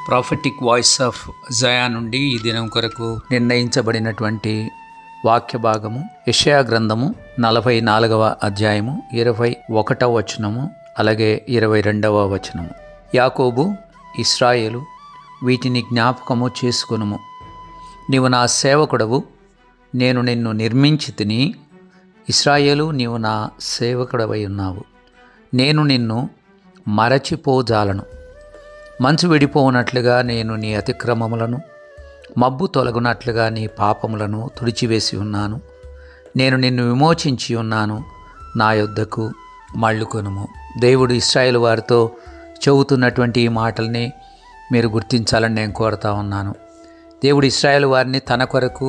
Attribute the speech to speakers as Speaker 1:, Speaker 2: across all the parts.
Speaker 1: prophetic voice of జయా నుండి ఈ దినం కొరకు నిర్ణయించబడినటువంటి వాక్య భాగము యెషయా గ్రంథము నలభై నాలుగవ అధ్యాయము ఇరవై ఒకటవ వచనము అలాగే ఇరవై రెండవ వచనము యాకోబు ఇస్రాయేలు వీటిని జ్ఞాపకము చేసుకొనుము నీవు నా సేవకుడవు నేను నిన్ను నిర్మించి తిని ఇస్రాయేలు నీవు నా సేవకుడవై ఉన్నావు నేను నిన్ను మరచిపోజాలను మంచు విడిపోనట్లుగా నేను నీ అతిక్రమములను మబ్బు తొలగునట్లుగా నీ పాపములను తుడిచివేసి ఉన్నాను నేను నిన్ను విమోచించి ఉన్నాను నా యొద్దకు మళ్ళుకొనుము దేవుడు ఇస్రాయేల్ వారితో చెబుతున్నటువంటి ఈ మాటల్ని మీరు గుర్తించాలని నేను కోరుతా ఉన్నాను దేవుడు ఇస్రాయేల్ వారిని తన కొరకు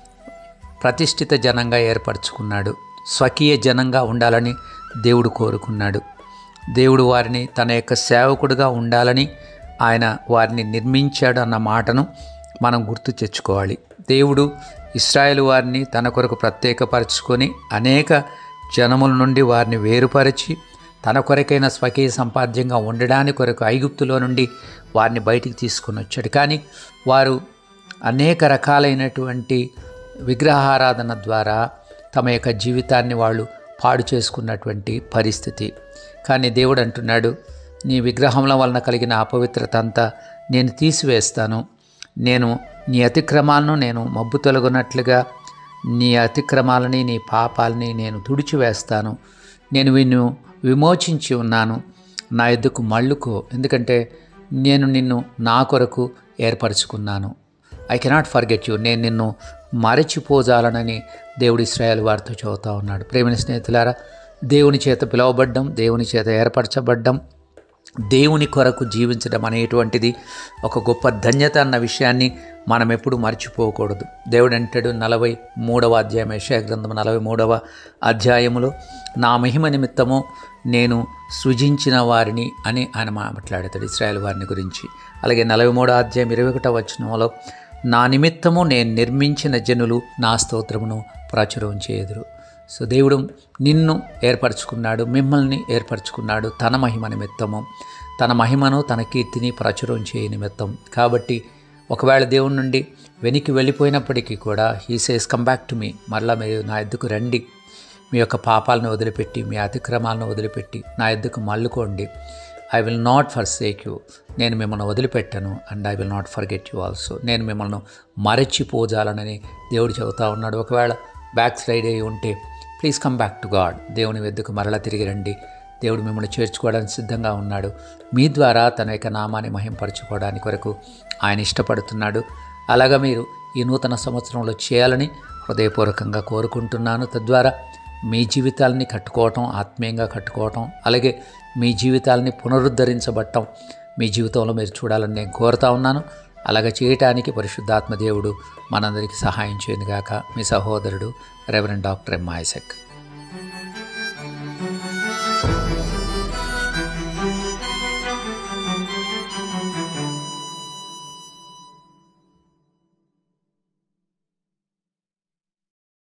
Speaker 1: ప్రతిష్ఠిత జనంగా ఏర్పరచుకున్నాడు స్వకీయ జనంగా ఉండాలని దేవుడు కోరుకున్నాడు దేవుడు వారిని తన యొక్క సేవకుడుగా ఉండాలని ఆయన వారిని నిర్మించాడు అన్న మాటను మనం గుర్తు తెచ్చుకోవాలి దేవుడు ఇస్రాయేల్ వారిని తన కొరకు ప్రత్యేకపరచుకొని అనేక జనముల నుండి వారిని వేరుపరిచి తన కొరకైన స్వకీయ సంపాద్యంగా ఉండడానికి కొరకు ఐగుప్తులో నుండి వారిని బయటికి తీసుకొని వచ్చాడు కానీ వారు అనేక రకాలైనటువంటి విగ్రహారాధన ద్వారా తమ యొక్క జీవితాన్ని వాళ్ళు పాడు చేసుకున్నటువంటి పరిస్థితి కానీ దేవుడు అంటున్నాడు నీ విగ్రహముల వలన కలిగిన అపవిత్రత అంతా నేను తీసివేస్తాను నేను నీ అతిక్రమాలను నేను మబ్బు తొలగునట్లుగా నీ అతిక్రమాలని నీ పాపాలని నేను తుడిచివేస్తాను నేను నిన్ను విమోచించి ఉన్నాను నా ఎద్దుకు మళ్ళుకో ఎందుకంటే నేను నిన్ను నా కొరకు ఏర్పరచుకున్నాను ఐ కెనాట్ ఫర్గెట్ యూ నేను నిన్ను మరచిపోజాలనని దేవుడు ఇస్రాయేల్ వారితో చెబుతా ఉన్నాడు ప్రేమిన స్నేహితులారా దేవుని చేత పిలువబడ్డం దేవుని చేత ఏర్పరచబడ్డం దేవుని కొరకు జీవించడం అనేటువంటిది ఒక గొప్ప ధన్యత అన్న విషయాన్ని మనం ఎప్పుడు మర్చిపోకూడదు దేవుడు అంటాడు నలభై మూడవ అధ్యాయం యెషయా గ్రంథం నలభై మూడవ అధ్యాయములో నా మహిమ నిమిత్తము నేను సృజించిన వారిని అని ఆయన మాట్లాడతాడు ఇస్రాయేల్ వారిని గురించి అలాగే నలభై మూడో అధ్యాయం ఇరవై ఒకటో వచనంలో నా నిమిత్తము నేను నిర్మించిన జనులు నా స్తోత్రమును ప్రాచుర్యం చేయుదురు సో దేవుడు నిన్ను ఏర్పరచుకున్నాడు మిమ్మల్ని ఏర్పరచుకున్నాడు తన మహిమ నిమిత్తము తన మహిమను తన కీర్తిని ప్రచురం చేయ నిమిత్తం కాబట్టి ఒకవేళ దేవుడి నుండి వెనక్కి వెళ్ళిపోయినప్పటికీ కూడా he says come back to me మరలా మీరు నా ఎద్దుకు రండి మీ యొక్క పాపాలను వదిలిపెట్టి మీ అతిక్రమాలను వదిలిపెట్టి నా ఎద్దుకు మల్లుకోండి I will not forsake you నేను మిమ్మల్ని వదిలిపెట్టాను and I will not forget you also నేను మిమ్మల్ని మరచిపోజాలనని దేవుడు చెబుతా ఉన్నాడు ఒకవేళ బ్యాక్ స్లైడ్ అయి ఉంటే please come back to God దేవుని వెద్దుకు మరలా తిరిగి రండి దేవుడు మిమ్మల్ని చేర్చుకోవడానికి సిద్ధంగా ఉన్నాడు మీ ద్వారా తన యొక్క నామాన్ని మహింపరచుకోవడానికి కొరకు ఆయన ఇష్టపడుతున్నాడు అలాగా మీరు ఈ నూతన సంవత్సరంలో చేయాలని హృదయపూర్వకంగా కోరుకుంటున్నాను తద్వారా మీ జీవితాలని కట్టుకోవటం ఆత్మీయంగా కట్టుకోవటం అలాగే మీ జీవితాలని పునరుద్ధరించబడటం మీ జీవితంలో మీరు చూడాలని నేను కోరుతా ఉన్నాను అలాగ చేయటానికి పరిశుద్ధాత్మ దేవుడు మనందరికీ సహాయం చేయను గాక మీ సహోదరుడు రెవరెండ్ డాక్టర్ ఎం ఐసెక్